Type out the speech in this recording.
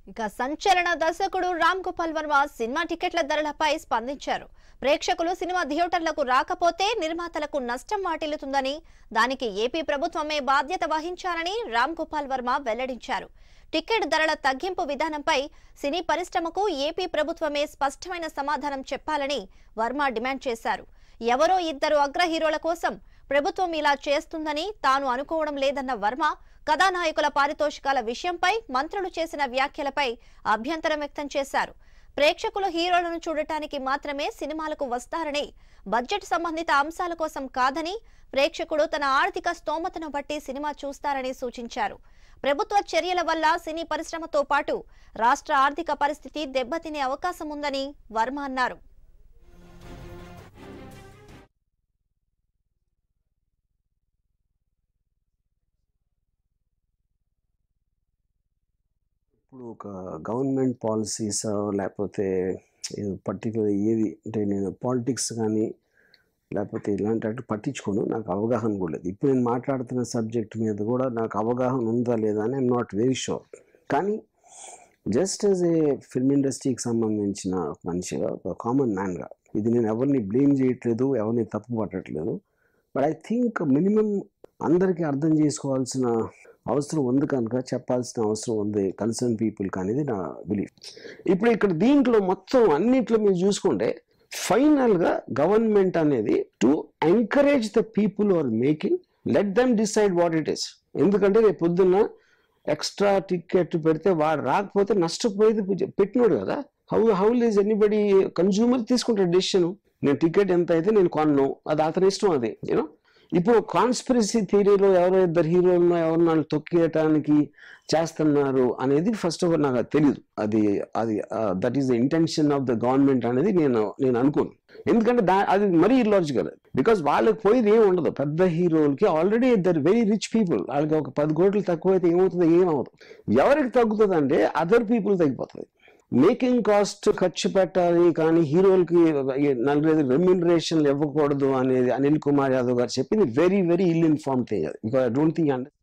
ఇక సంచలన దర్శకుడు రామ్ గోపాల్ వర్మ సినిమా టికెట్ల ధరలపై స్పందించారు ప్రేక్షకులు సినిమా థియేటర్లకు రాకపోతే నిర్మాతలకు నష్టం వాటిల్లుతుందని దానికి ఏపీ ప్రభుత్వమే బాధ్యత వహించాలని రామ్ గోపాల్ వర్మ వెల్లడించారు టికెట్ ధరల తగ్గింపు విధానంపై సినీ పరిశ్రమకు ఏపీ ప్రభుత్వమే స్పష్టమైన సమాధానం చెప్పాలని వర్మ డిమాండ్ చేశారు ఎవరో ఇద్దరు అగ్ర హీరోల కోసం ప్రభుత్వం ఇలా చేస్తుందని తాను అనుకోవడం లేదన్న వర్మ కథానాయకుల పారితోషికాల విషయంపై మంత్రులు చేసిన వ్యాఖ్యలపై అభ్యంతరం వ్యక్తం చేశారు ప్రేక్షకులు హీరోలను చూడటానికి మాత్రమే సినిమాలకు వస్తారని బడ్జెట్ సంబంధిత అంశాల కోసం కాదని ప్రేక్షకుడు తన ఆర్థిక స్తోమతను బట్టి సినిమా చూస్తారని సూచించారు ప్రభుత్వ చర్యల వల్ల సినీ పరిశ్రమతో పాటు రాష్ట్ర ఆర్థిక పరిస్థితి దెబ్బతినే అవకాశం ఉందని వర్మ అన్నారు ఇప్పుడు ఒక గవర్నమెంట్ పాలసీస్ లేకపోతే పర్టికులర్ ఏది అంటే నేను పాలిటిక్స్ కానీ లేకపోతే ఇలాంటి అటు పట్టించుకోను నాకు అవగాహన కూడా లేదు ఇప్పుడు నేను మాట్లాడుతున్న సబ్జెక్ట్ మీద కూడా నాకు అవగాహన ఉందా లేదా అని ఐఎమ్ నాట్ వెరీ షూర్ కానీ జస్ట్ యాజ్ ఏ ఫిల్మ్ ఇండస్ట్రీకి సంబంధించిన ఒక మనిషిగా ఒక కామన్ మ్యాన్గా ఇది నేను ఎవరిని బ్లేమ్ చేయట్లేదు ఎవరిని తప్పు పట్టట్లేదు బట్ ఐ థింక్ మినిమం అందరికీ అర్థం చేసుకోవాల్సిన అవసరం ఉంది కనుక చెప్పాల్సిన అవసరం ఉంది కన్సర్న్ పీపుల్కి అనేది నా బిలీఫ్ ఇప్పుడు ఇక్కడ దీంట్లో మొత్తం అన్నిట్లో మీరు చూసుకుంటే ఫైనల్గా గవర్నమెంట్ అనేది to encourage the people are making let them decide what it is ఎందుకంటే రేపు పొద్దున్న ఎక్స్ట్రా టికెట్ పెడితే వాడు రాకపోతే నష్టపోయేది పెట్టినోడు కదా how how is anybody consumer తీసుకుంటాడు డెసిషన్ నేను టికెట్ ఎంత అయితే నేను కొన్నాను అది అతని ఇష్టం అది యూనో ఇప్పుడు కాన్స్పిరసీ థియరీలో ఎవరో ఇద్దరు హీరోలను ఎవరినో తొక్కేయటానికి చేస్తున్నారు అనేది ఫస్ట్ ఆఫ్ ఆల్ నాకు అది తెలియదు అది అది that is the intention of the government అనేది నేను నేను అనుకోను ఎందుకంటే దా అది మరీ ఇల్లాజికల్ బికాస్ వాళ్ళకి పోయేది ఏమి ఉండదు పెద్ద హీరోలకి ఆల్రెడీ ఇద్దరు వెరీ రిచ్ పీపుల్ వాళ్ళకి ఒక పది కోట్లు తక్కువ అయితే ఏమవుతుంది ఏమవుతుంది ఎవరికి తగ్గుతుంది అంటే అదర్ పీపుల్ తగ్గిపోతుంది మేకింగ్ కాస్ట్ ఖర్చు పెట్టాలి కానీ హీరోలకి నలుగురు రెమ్యూనరేషన్లు ఇవ్వకూడదు అనేది అనిల్ కుమార్ యాదవ్ గారు చెప్పింది very very ill inform thing అది because I don't think under